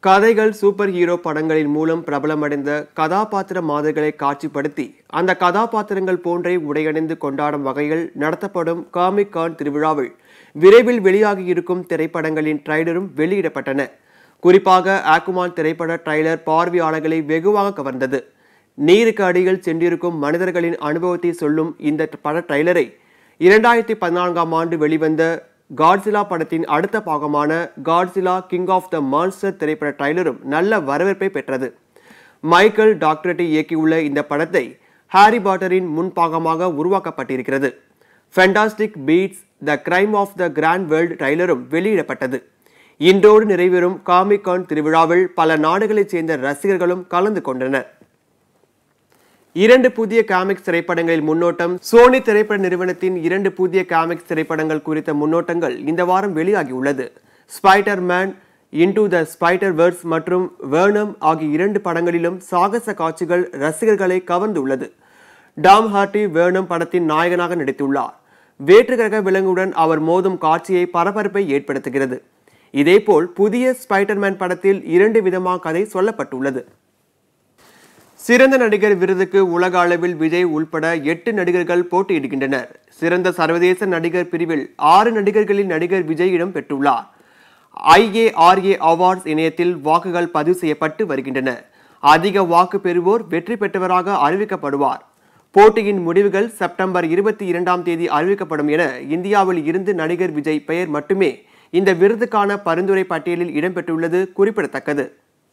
கதைகள் super hero படங்களின் மூலம் பிரபலமடைந்த கதாபாத்திர மாதிரிகளை காட்சிப்படுத்தி அந்த கதாபாத்திரங்கள் போன்றே உடையணிந்து கொண்டாடும் வகையில் நடத்தப்படும் காமிக் கான் திருவிழாவில் விரைவில் வெளியாகி இருக்கும் திரைப்படங்களின் ட்ரைலரும் வெளியிடப்பட்டன குறிப்பாக ஆக்குமான் திரைப்பட ட்ரைலர் பார்வையாளர்களை வெகுவாக கவர்ந்தது நீருக்கு அடியில் சென்றிருக்கும் மனிதர்களின் அனுபவத்தை சொல்லும் இந்த பட ட்ரைலரை இரண்டாயிரத்தி பதினான்காம் ஆண்டு வெளிவந்த காட்ஸிலா படத்தின் அடுத்த பாகமான Godzilla king of the monster திரைப்பட ட்ரைலரும் நல்ல வரவேற்பை பெற்றது மைக்கேல் டாக்டரட்டி இயக்கியுள்ள இந்த படத்தை ஹாரி பாட்டரின் முன்பாகமாக உருவாக்கப்பட்டிருக்கிறது fantastic beasts the crime of the Grindelwald ட்ரைலரும் வெளியிடப்பட்டது இன்றோடு நிறைவேறும் காமிக் கான் திருவிழாவில் பல நாடுகளைச் சேர்ந்த ரசிகர்களும் கலந்து கொண்டனர் இரண்டு புதிய காமிக்ஸ் திரைப்படங்களில் முன்னோட்டம் சோனி திரைப்பட நிறுவனத்தின் இரண்டு புதிய காமிக்ஸ் திரைப்படங்கள் குறித்த முன்னோட்டங்கள் இந்த வாரம் வெளியாகியுள்ளது Spider Man into the Spider Verse மற்றும் வேர்னம் ஆகிய இரண்டு படங்களிலும் சாகச காட்சிகள் ரசிகர்களை கவர்ந்துள்ளது டாம் ஹார்டி வேர்னம் படத்தின் நாயகனாக நடித்துள்ளார் வேற்று கிரக விலங்குடன் அவர் மோதும் காட்சியை பரபரப்பை ஏற்படுத்துகிறது இதேபோல் புதிய ஸ்பைடர்மேன் படத்தில் இரண்டு விதமாக கதை சொல்லப்பட்டுள்ளது சிறந்த நடிகர் விருதுக்கு உலக அளவில் விஜய் உள்பட எட்டு நடிகர்கள் போட்டியிடுகின்றனர் சிறந்த சர்வதேச நடிகர் பிரிவில் ஆறு நடிகர்களில் நடிகர் விஜய் இடம் பெற்றுள்ளார் ஐஏஆர்ஏ அவார்ட்ஸ் இணையத்தில் வாக்குகள் பதிவு செய்யப்பட்டு வருகின்றன அதிக வாக்கு பெறுவோர் வெற்றி பெற்றவராக அறிவிக்கப்படுவார் போட்டியின் முடிவுகள் செப்டம்பர் இருபத்தி இரண்டாம் தேதி அறிவிக்கப்படும் என இந்தியாவில் இருந்து நடிகர் விஜய் பெயர் மட்டுமே இந்த விருதுக்கான பரிந்துரை பட்டியலில் இடம்பெற்றுள்ளது குறிப்பிடத்தக்கது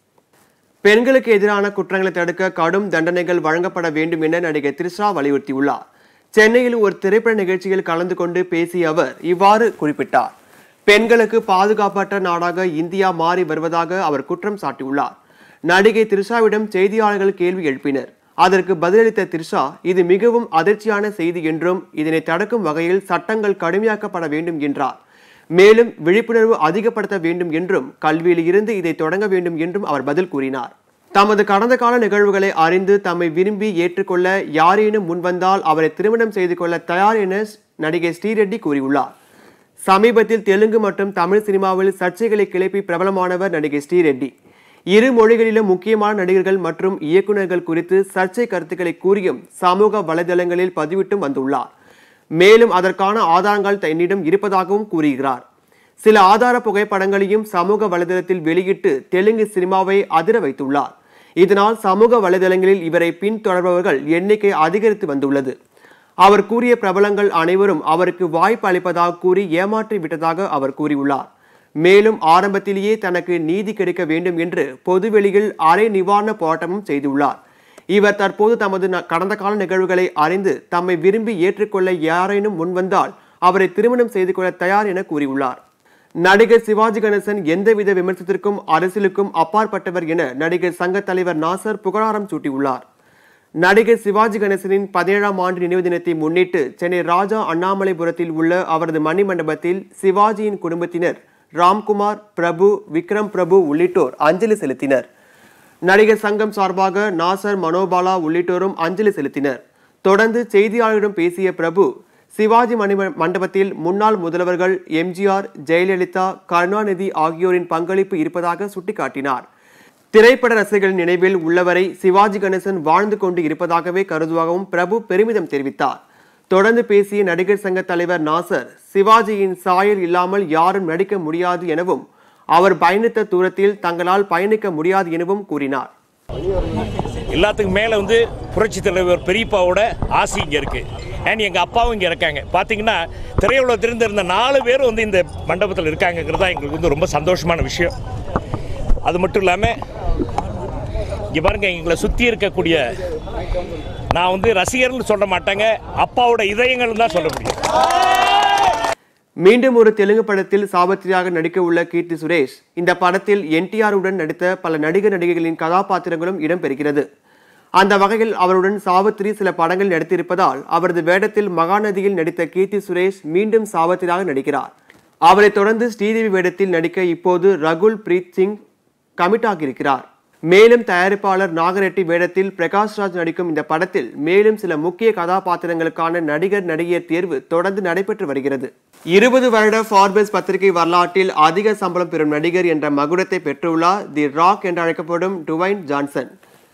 பெண்களுக்கு எதிரான குற்றங்களை தடுக்க கடும் தண்டனைகள் வழங்கப்பட வேண்டும் என நடிகை த்ரிஷா வலியுறுத்தியுள்ளார் சென்னையில் ஒரு திரைப்பட நிகழ்ச்சியில் கலந்து கொண்டு பேசிய அவர் இவ்வாறு குறிப்பிட்டார் பெண்களுக்கு பாதுகாப்பற்ற நாடாக இந்தியா மாறி வருவதாக அவர் குற்றம் சாட்டியுள்ளார் நடிகை த்ரிஷாவிடம் செய்தியாளர்கள் கேள்வி எழுப்பினர் அதற்கு பதிலளித்த த்ரிஷா இது மிகவும் அதிர்ச்சியான செய்தி என்றும் இதனை தடுக்கும் வகையில் சட்டங்கள் கடுமையாக்கப்பட வேண்டும் என்றார் மேலும் விழிப்புணர்வு அதிகப்படுத்த வேண்டும் என்றும் கல்வியில் இருந்து இதை தொடங்க வேண்டும் என்றும் அவர் பதில் கூறினார் தமது கடந்த கால நிகழ்வுகளை அறிந்து தம்மை விரும்பி ஏற்றுக்கொள்ள யாரேனும் முன்வந்தால் அவரை திருமணம் செய்து கொள்ள தயார் என நடிகை ஸ்ரீரெட்டி கூறியுள்ளார் சமீபத்தில் தெலுங்கு மற்றும் தமிழ் சினிமாவில் சர்ச்சைகளை கிளப்பி பிரபலமானவர் நடிகை ஸ்ரீரெட்டி இரு மொழிகளிலும் முக்கியமான நடிகர்கள் மற்றும் இயக்குநர்கள் குறித்து சர்ச்சை கருத்துக்களை கூறியும் சமூக வலைதளங்களில் பதிவிட்டும் வந்துள்ளார் மேலும் அதற்கான ஆதாரங்கள் தன்னிடம் இருப்பதாகவும் கூறுகிறார் சில ஆதார புகைப்படங்களையும் சமூக வலைதளத்தில் வெளியிட்டு தெலுங்கு சினிமாவை அதிர வைத்துள்ளார் இதனால் சமூக வலைதளங்களில் இவரை பின்தொடர்பவர்கள் எண்ணிக்கை அதிகரித்து வந்துள்ளது அவர் கூறிய பிரபலங்கள் அனைவரும் அவருக்கு வாய்ப்பு அளிப்பதாக கூறி ஏமாற்றி விட்டதாக அவர் கூறியுள்ளார் மேலும் ஆரம்பத்திலேயே தனக்கு நீதி கிடைக்க வேண்டும் என்று பொதுவெளியில் அரை நிவாரண போராட்டமும் செய்துள்ளார் இவர் தற்போது தமது ந- கடந்த கால நிகழ்வுகளை அறிந்து தம்மை விரும்பி ஏற்றுக்கொள்ள யாரேனும் முன்வந்தால் அவரை திருமணம் செய்து கொள்ள தயார் என கூறியுள்ளார் நடிகர் சிவாஜி கணேசன் எந்தவித விமர்சனத்திற்கும் அரசியலுக்கும் அப்பாற்பட்டவர் என நடிகர் சங்க தலைவர் நாசர் புகழாரம் சூட்டியுள்ளார் நடிகர் சிவாஜி கணேசனின் பதினேழாம் ஆண்டு நினைவு தினத்தை முன்னிட்டு சென்னை ராஜா அண்ணாமலைபுரத்தில் உள்ள அவரது மணிமண்டபத்தில் சிவாஜியின் குடும்பத்தினர் ராம்குமார் பிரபு விக்ரம் பிரபு உள்ளிட்டோர் அஞ்சலி செலுத்தினர் நடிகர் சங்கம் சார்பாக நாசர் மனோபாலா உள்ளிட்டோரும் அஞ்சலி செலுத்தினர் தொடர்ந்து செய்தியாளர்களிடம் பேசிய பிரபு சிவாஜி மணி மண்டபத்தில் முன்னாள் முதல்வர்கள் எம்ஜிஆர் ஜெயலலிதா கருணாநிதி ஆகியோரின் பங்களிப்பு இருப்பதாக சுட்டிக்காட்டினார் திரைப்பட ரசிகர்கள் நினைவில் உள்ளவரை சிவாஜி கணேசன் வாழ்ந்து கொண்டு இருப்பதாகவே கருதுவாகவும் பிரபு பெருமிதம் தெரிவித்தார் தொடர்ந்து பேசிய நடிகர் சங்க தலைவர் நாசர் சிவாஜியின் சாயல் இல்லாமல் யாரும் நடிக்க முடியாது எனவும் அவர் பயணித்த தூரத்தில் தங்களால் பயணிக்க முடியாது எனவும் கூறினார் எல்லாத்துக்கும் மேலே வந்து புரட்சி தலைவர் பெரியப்பாவோட ஆசை இங்கே இருக்கு அண்ட் எங்கள் அப்பாவும் இங்கே இருக்காங்க பார்த்தீங்கன்னா திரையுலகத்திலிருந்து இருந்த நாலு பேர் வந்து இந்த மண்டபத்தில் இருக்காங்கங்கிறது தான் எங்களுக்கு வந்து ரொம்ப சந்தோஷமான விஷயம் அது மட்டும் இல்லாமல் இங்கே பாருங்க எங்களை சுற்றி இருக்கக்கூடிய நான் வந்து ரசிகர்னு சொல்ல மாட்டேங்க அப்பாவோட இதயங்கள்னு தான் சொல்ல முடியும் மீண்டும் ஒரு தெலுங்கு படத்தில் சாபத்திரியாக நடிக்க உள்ள கீர்த்தி சுரேஷ் இந்த படத்தில் என்டிஆர் உடன் நடித்த பல நடிகர் நடிகைகளின் கதாபாத்திரங்களும் இடம்பெறுகிறது அந்த வகையில் அவருடன் சாவித்திரி சில படங்கள் நடித்திருப்பதால் அவரது வேடத்தில் மகாநதியில் நடித்த கீர்த்தி சுரேஷ் மீண்டும் சாவித்திரியாக நடிக்கிறார் அவரைத் தொடர்ந்து ஸ்ரீதேவி வேடத்தில் நடிக்க இப்போது ரகுல் பிரீத் சிங் கமிட் ஆகியிருக்கிறார் மேலும் தயாரிப்பாளர் நாகரெட்டி வேடத்தில் பிரகாஷ்ராஜ் நடிக்கும் இந்த படத்தில் மேலும் சில முக்கிய கதாபாத்திரங்களுக்கான நடிகர் நடிகையர் தேர்வு தொடர்ந்து நடைபெற்று வருகிறது இருபது வருட ஃபார்பஸ் பத்திரிகை வரலாற்றில் அதிக சம்பளம் பெறும் நடிகர் என்ற மகுடத்தை பெற்றுள்ளார் தி ராக் என்று அழைக்கப்படும் டுவைன் ஜான்சன்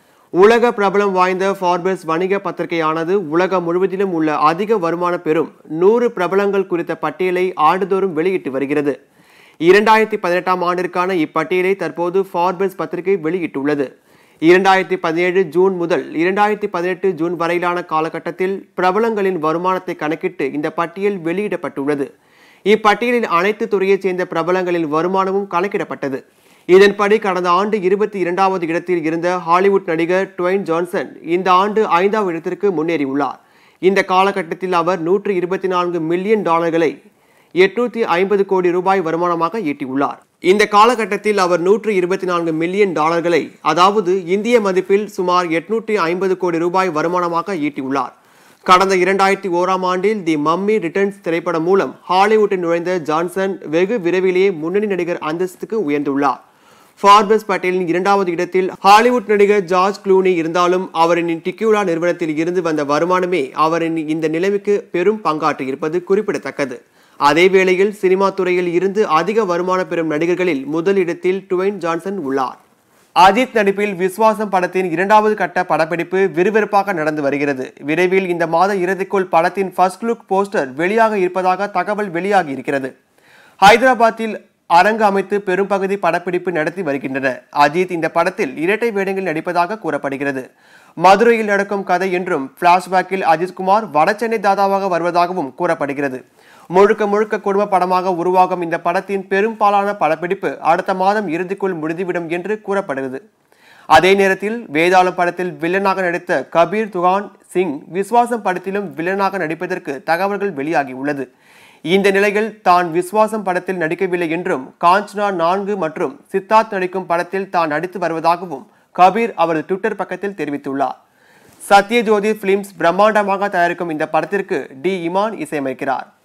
உலக பிரபலம் வாய்ந்த ஃபார்பஸ் வணிக பத்திரிகையானது உலகம் முழுவதிலும் உள்ள அதிக வருமானம் பெறும் நூறு பிரபலங்கள் குறித்த பட்டியலை ஆண்டுதோறும் வெளியிட்டு வருகிறது இரண்டாயிரத்தி பதினெட்டாம் ஆண்டிற்கான இப்பட்டியலை தற்போது ஃபார்பஸ் பத்திரிகை வெளியிட்டுள்ளது இரண்டாயிரத்தி பதினேழு ஜூன் முதல் இரண்டாயிரத்தி பதினெட்டு ஜூன் வரையிலான காலகட்டத்தில் பிரபலங்களின் வருமானத்தை கணக்கிட்டு இந்த பட்டியல் வெளியிடப்பட்டுள்ளது இப்பட்டியலில் அனைத்து துறையைச் சேர்ந்த பிரபலங்களின் வருமானமும் கணக்கிடப்பட்டது இதன்படி கடந்த ஆண்டு இருபத்தி இரண்டாவது இடத்தில் இருந்த ஹாலிவுட் நடிகர் டுவைன் ஜான்சன் இந்த ஆண்டு ஐந்தாவது இடத்திற்கு முன்னேறியுள்ளார் இந்த காலகட்டத்தில் அவர் நூற்று இருபத்தி நான்கு மில்லியன் டாலர்களை எட்நூத்தி ஐம்பது கோடி ரூபாய் வருமானமாக ஈட்டியுள்ளார் இந்த காலகட்டத்தில் அவர் நூற்று இருபத்தி நான்கு மில்லியன் டாலர்களை அதாவது இந்திய மதிப்பில் சுமார் எட்நூற்றி ஐம்பது கோடி ரூபாய் வருமானமாக ஈட்டியுள்ளார் கடந்த இரண்டாயிரத்தி ஓராம் ஆண்டில் தி மம்மி ரிட்டர்ன்ஸ் திரைப்படம் மூலம் ஹாலிவுட்டில் நுழைந்த ஜான்சன் வெகு விரைவிலேயே முன்னணி நடிகர் அந்தஸ்துக்கு உயர்ந்துள்ளார் ஃபார்பஸ் பட்டேலின் இரண்டாவது இடத்தில் ஹாலிவுட் நடிகர் ஜார்ஜ் க்ளூனி இருந்தாலும் அவரின் டிக்யூலா நிறுவனத்தில் இருந்து வந்த வருமானமே அவரின் இந்த நிலைமைக்கு பெரும் பங்காற்றி இருப்பது குறிப்பிடத்தக்கது அதே வேளையில் சினிமா துறையில் இருந்து அதிக வருமானம் பெறும் நடிகர்களில் முதலிடத்தில் டுவைன் ஜான்சன் உள்ளார் அஜித் நடிப்பில் விஸ்வாசம் படத்தின் இரண்டாவது கட்ட படப்பிடிப்பு விறுவிறுப்பாக நடந்து வருகிறது விரைவில் இந்த மாத இறுதிக்குள் படத்தின் ஃபர்ஸ்ட் லுக் போஸ்டர் வெளியாக இருப்பதாக தகவல் வெளியாகி இருக்கிறது ஹைதராபாத்தில் அரங்கு அமைத்து பெரும்பகுதி படப்பிடிப்பு நடத்தி வருகின்றனர் அஜித் இந்த படத்தில் இரட்டை வேடங்களில் நடிப்பதாக கூறப்படுகிறது மதுரையில் நடக்கும் கதை என்றும் பிளாஷ்பேக்கில் அஜித்குமார் வடசென்னை தாதாவாக வருவதாகவும் கூறப்படுகிறது முழுக்க முழுக்க குடும்ப படமாக உருவாகும் இந்த படத்தின் பெரும்பாலான படப்பிடிப்பு அடுத்த மாதம் இறுதிக்குள் முடிந்துவிடும் என்று கூறப்படுகிறது அதே நேரத்தில் வேதாளம் படத்தில் வில்லனாக நடித்த கபீர் துகான் சிங் விஸ்வாசம் படத்திலும் வில்லனாக நடிப்பதற்கு தகவல்கள் வெளியாகியுள்ளது இந்த நிலையில் தான் விஸ்வாசம் படத்தில் நடிக்கவில்லை என்றும் காஞ்சனா நான்கு மற்றும் சித்தார்த் நடிக்கும் படத்தில் தான் நடித்து வருவதாகவும் கபீர் அவரது ட்விட்டர் பக்கத்தில் தெரிவித்துள்ளார் சத்யஜோதி பிலிம்ஸ் பிரம்மாண்டமாக தயாரிக்கும் இந்த படத்திற்கு டி இமான் இசையமைக்கிறார்